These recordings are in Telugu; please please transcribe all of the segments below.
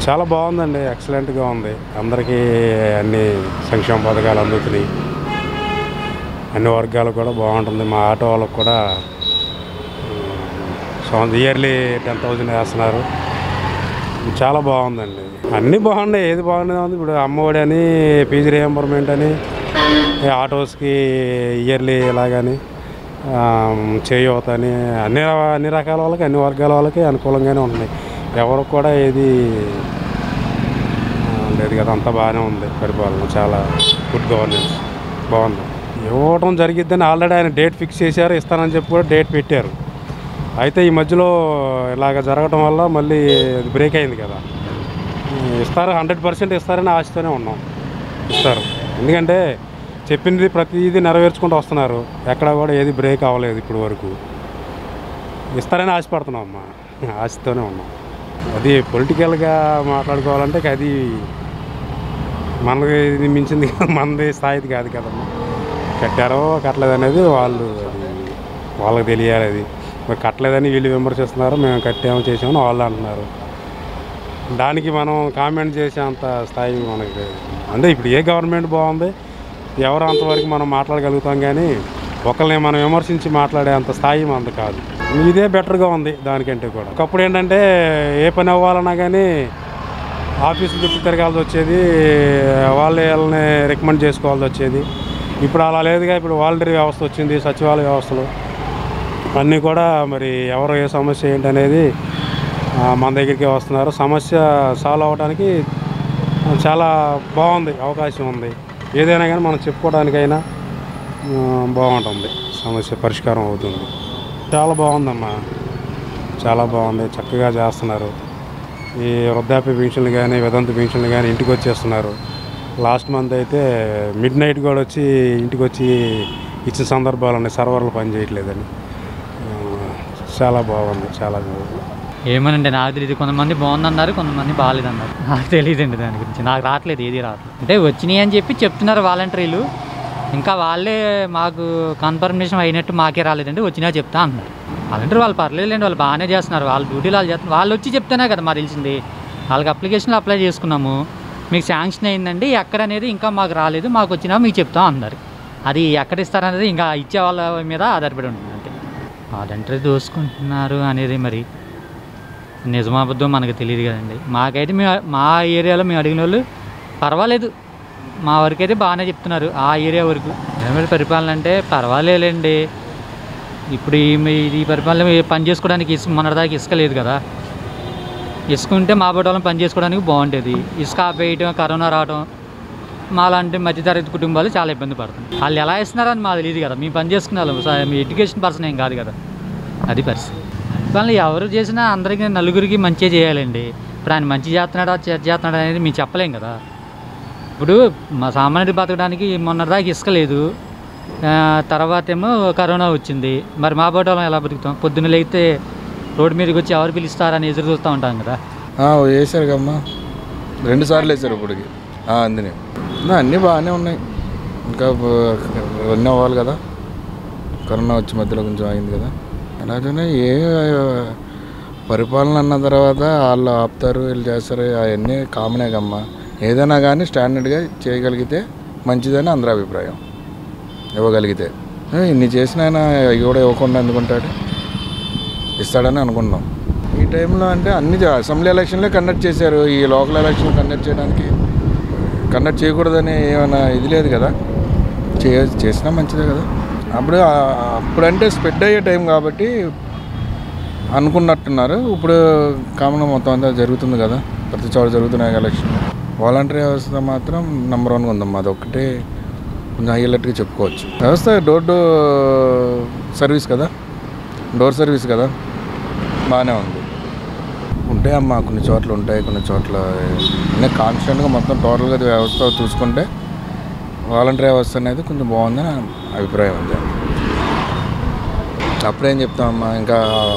చాలా బాగుందండి ఎక్సలెంట్గా ఉంది అందరికీ అన్ని సంక్షేమ పథకాలు అందుతున్నాయి అన్ని వర్గాలకు కూడా బాగుంటుంది మా ఆటో వాళ్ళకు కూడా సంవత్సరం ఇయర్లీ టెన్ థౌజండ్ వేస్తున్నారు చాలా బాగుందండి అన్నీ బాగున్నాయి ఏది బాగుంది ఉంది ఇప్పుడు అమ్మఒడి అని ఫీజు రియంబర్మెంట్ అని ఈ ఆటోస్కి ఇయర్లీ ఇలాగని చేయూత అని అన్ని అన్ని రకాల వాళ్ళకి అన్ని వర్గాల వాళ్ళకి అనుకూలంగానే ఉన్నాయి ఎవరికి కూడా ఏది ఆ, లేదు కదా అంతా బాగానే ఉంది పరిపాలన చాలా గుడ్ గవర్నెన్స్ బాగుంది ఇవ్వటం జరిగిద్దని ఆల్రెడీ ఆయన డేట్ ఫిక్స్ చేశారు ఇస్తానని చెప్పి కూడా డేట్ పెట్టారు అయితే ఈ మధ్యలో ఇలాగ జరగటం వల్ల మళ్ళీ అది బ్రేక్ అయింది కదా ఇస్తారు హండ్రెడ్ పర్సెంట్ ఇస్తారని ఆశతోనే ఉన్నాం ఇస్తారు ఎందుకంటే చెప్పింది ప్రతిదీ నెరవేర్చుకుంటూ వస్తున్నారు ఎక్కడ కూడా ఏది బ్రేక్ అవ్వలేదు ఇప్పుడు వరకు ఇస్తారని ఆశపడుతున్నాం అమ్మా ఆశతోనే ఉన్నాం అది పొలిటికల్గా మాట్లాడుకోవాలంటే ఇక అది మనది ఇది మించింది కాదు, మనది స్థాయిది కాదు కదమ్మా కట్టారో కట్టలేదు అనేది వాళ్ళు అది వాళ్ళకి తెలియాలి అది మరి కట్టలేదని వీళ్ళు విమర్శిస్తున్నారు మేము కట్టాము చేసామని వాళ్ళు అంటున్నారు దానికి మనం కామెంట్ చేసే అంత స్థాయి మనకి లేదు. అంటే ఇప్పుడు ఏ గవర్నమెంట్ బాగుంది ఎవరు అంతవరకు మనం మాట్లాడగలుగుతాం కానీ ఒకరిని మనం విమర్శించి మాట్లాడే అంత స్థాయి మనది కాదు ఇదే బెటర్గా ఉంది దానికంటే కూడా ఒకప్పుడు ఏంటంటే ఏ పని అవ్వాలన్నా కానీ ఆఫీసులు చుట్టూ తిరగాల్సి వచ్చేది వాళ్ళే వాళ్ళని రికమెండ్ చేసుకోవాల్సి వచ్చేది ఇప్పుడు అలా లేదుగా ఇప్పుడు వాలంటరీ వ్యవస్థ వచ్చింది సచివాలయ వ్యవస్థలు అన్నీ కూడా మరి ఎవరు ఏ సమస్య ఏంటి అనేది ఆ, మన దగ్గరికి వస్తున్నారు సమస్య సాల్వ్ అవ్వడానికి చాలా బాగుంది అవకాశం ఉంది ఏదైనా కానీ మనం చెప్పుకోవడానికైనా ఆ, బాగుంటుంది సమస్య పరిష్కారం అవుతుంది చాలా బాగుందమ్మా చాలా బాగుంది చక్కగా చేస్తున్నారు ఈ వృద్ధాప్య పెన్షన్లు కానీ వితంతు పెన్షన్లు కానీ ఇంటికి వచ్చేస్తున్నారు లాస్ట్ మంత్ అయితే మిడ్ నైట్ కూడా వచ్చి ఇంటికి వచ్చి ఇచ్చిన సందర్భాలు ఉన్నాయి సర్వర్లు పనిచేయట్లేదని ఆ, చాలా బాగుంది చాలా బాగుంది ఏమోనండి నాకు తెలియదు కొంతమంది బాగుందన్నారు కొంతమంది బాగాలేదన్నారు నాకు తెలియదండి దాని గురించి నాకు రావట్లేదు ఏది రావట్లేదు అంటే వచ్చినాయి అని చెప్పి చెప్తున్నారు వాలంటీర్లు ఇంకా వాళ్ళే మాకు కన్ఫర్మేషన్ అయినట్టు మాకే రాలేదండి వచ్చినా చెప్తా అన్నారు వాలంటీర్ వాళ్ళు పర్లేదులేండి వాళ్ళు బాగానే చేస్తున్నారు వాళ్ళ డ్యూటీలు వాళ్ళు చేస్తున్నారు వాళ్ళు వచ్చి చెప్తేనే కదా మాకు తెలిసింది వాళ్ళకి అప్లికేషన్లు అప్లై చేసుకున్నాము మీకు శాంక్షన్ అయిందండి ఎక్కడ అనేది ఇంకా మాకు రాలేదు మాకు వచ్చినా మీకు చెప్తాం అన్నారు అది ఎక్కడ ఇస్తారనేది ఇంకా ఇచ్చే వాళ్ళ మీద ఆధారపడి ఉంటుంది అంతే వాలంటీర్ దోసుకుంటున్నారు అనేది మరి నిజమా అబద్ధం మనకు తెలియదు కదండి మాకైతే మేము మా ఏరియాలో మేము అడిగిన వాళ్ళు పర్వాలేదు మా వరకు అయితే బాగానే చెప్తున్నారు ఆ ఏరియా వరకు జనరల్ పరిపాలన అంటే పర్వాలేదండి ఇప్పుడు ఈ మీ- ఇది పరిపాలన ఈ పని చేసుకోవడానికి ఇసుక మొన్నటిదాకా ఇసుక లేదు కదా ఇసుక ఉంటే మా బట్టలను పని చేసుకోవడానికి బాగుంటుంది ఇసుక ఆపేయటం కరోనా రావడం మా లాంటి మధ్యతరగతి కుటుంబాలు చాలా ఇబ్బంది పడుతుంది వాళ్ళు ఎలా ఇస్తున్నారని మాకు తెలియదు కదా మేము పని చేసుకునే వాళ్ళం స- మీ ఎడ్యుకేషన్ పర్సన్ ఏం కాదు కదా అది పరిస్థితి వాళ్ళు ఎవరు చేసినా అందరికీ నలుగురికి మంచిగా చేయాలండి ఇప్పుడు ఆయన మంచి చేస్తున్నాడా చెడ్డ చేస్తున్నాడా అనేది మేము చెప్పలేం కదా ఇప్పుడు మా సామాన్యుడు బతకడానికి మొన్నటిదాకా ఇసుక లేదు ఆ, తర్వాత ఏమో కరోనా వచ్చింది మరి మా బోటలో ఎలా బతుకుతాం పొద్దున్న లేగితే రోడ్డు మీదకి వచ్చి ఎవరు పిలుస్తారని ఎదురు చూస్తూ ఉంటాం కదా ఆ, వేశారు కమ్మా రెండు సార్లు వేశారు ఇప్పటికి ఆ, అందిని నా అన్నీ బాగానే ఉన్నాయి ఇంకా బ- అన్నీ అవ్వాలి కదా కరోనా వచ్చి మధ్యలో కొంచెం అయింది కదా అలాగనే ఏ పరిపాలన అన్న తర్వాత వాళ్ళు ఆపుతారు వీళ్ళు చేస్తారు అవన్నీ కామనే కమ్మా ఏదైనా కానీ స్టాండర్డ్గా చేయగలిగితే మంచిదని అందరి అభిప్రాయం ఇవ్వగలిగితే ఏ, ఇన్ని చేసిన ఆయన ఇవి కూడా ఇవ్వకుండా ఎందుకుంటాడు ఇస్తాడని అనుకున్నాం ఈ టైంలో అంటే అన్ని జా- అసెంబ్లీ ఎలక్షన్లే కండక్ట్ చేశారు ఈ లోకల్ ఎలక్షన్ కండక్ట్ చేయడానికి కండక్ట్ చేయకూడదని ఏమైనా ఇది లేదు కదా చే చేసినా మంచిదే కదా అప్పుడు ఆ- అప్పుడంటే స్ప్రెడ్ అయ్యే టైం కాబట్టి అనుకున్నట్టున్నారు ఇప్పుడు కామన్ మొత్తం అంతా జరుగుతుంది కదా ప్రతి చోట జరుగుతున్నాయి ఎలక్షన్ వాలంటరీ వ్యవస్థ మాత్రం నెంబర్ వన్గా ఉందమ్మా అదొక్కటే కొంచెం హైలైట్గా చెప్పుకోవచ్చు వ్యవస్థ డోర్ టు సర్వీస్ కదా డోర్ సర్వీస్ కదా బాగానే ఉంది ఉంటాయి అమ్మా కొన్ని చోట్ల ఉంటాయి కొన్ని చోట్ల అన్నీ కాన్స్టెంట్గా మొత్తం టోటల్గా అది వ్యవస్థ చూసుకుంటే వాలంటరీ వ్యవస్థ అనేది కొంచెం బాగుందని నా అభిప్రాయం ఉంది అప్పుడేం చెప్తామమ్మా ఇంకా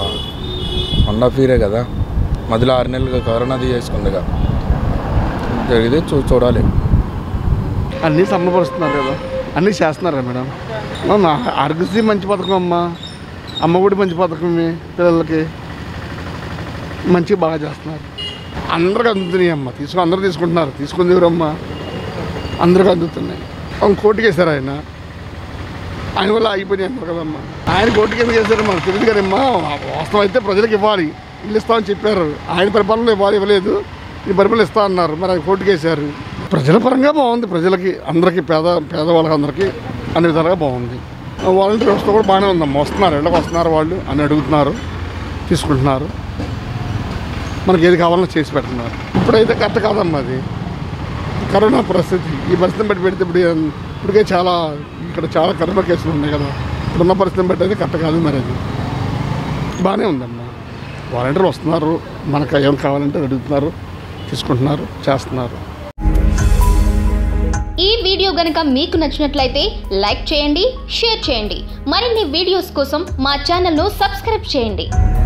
వన్ హాఫ్ ఇయరే కదా మధ్యలో ఆరు నెలలుగా కరోనాది చేసుకుందిగా జరిగితే చూ చూడాలి అన్నీ సమపరుస్తున్నారు కదా అన్నీ చేస్తున్నారా మేడం అమ్మ ఆరోగ్యశ్రీ మంచి పథకం అమ్మ అమ్మ కూడా మంచి పథకమే పిల్లలకి మంచిగా బాగా చేస్తున్నారు అందరికి అందుతున్నాయి అమ్మ తీసుకుని అందరూ తీసుకుంటున్నారు తీసుకుంది ఎవరమ్మా అందరికి అందుతున్నాయి అవును కోర్టుకి వేశారు ఆయన ఆయన వల్ల ఆగిపోయినాయి అన్నారు కదమ్మా ఆయన కోర్టుకి ఎందుకు వేశారు మనకు తెలియదు కదమ్మా వాస్తవం అయితే ప్రజలకు ఇవ్వాలి ఇల్లు ఇస్తామని చెప్పారు ఆయన పరిపాలన ఇవ్వాలి ఇవ్వలేదు ఈ పరిపాలన ఇస్తా అన్నారు మరి ఆయన కోర్టుకి వేశారు ప్రజల పరంగా బాగుంది ప్రజలకి అందరికీ పేద పేదవాళ్ళకి అందరికీ అన్ని విధాలుగా బాగుంది వాలంటీర్ వ్యవస్థ కూడా బాగానే ఉందమ్మా వస్తున్నారు ఇళ్ళకి వస్తున్నారు వాళ్ళు అని అడుగుతున్నారు తీసుకుంటున్నారు మనకి ఏది కావాలన్నా చేసి పెడుతున్నారు ఇప్పుడైతే కరెక్ట్ కాదమ్మా అది కరోనా పరిస్థితి ఈ పరిస్థితిని బట్టి పెడితే ఇప్పుడు ఏం- ఇప్పటికే చాలా ఇక్కడ చాలా కరోనా కేసులు ఉన్నాయి కదా ఇప్పుడున్న పరిస్థితిని బట్టి అయితే కరెక్ట్ కాదు మరి అది బాగానే ఉందమ్మా వాలంటీర్లు వస్తున్నారు మనకు ఏం కావాలంటే అడుగుతున్నారు తీసుకుంటున్నారు చేస్తున్నారు ఈ వీడియో గనుక మీకు నచ్చినట్లయితే లైక్ చేయండి షేర్ చేయండి మరిన్ని వీడియోస్ కోసం మా ఛానల్ను సబ్స్క్రైబ్ చేయండి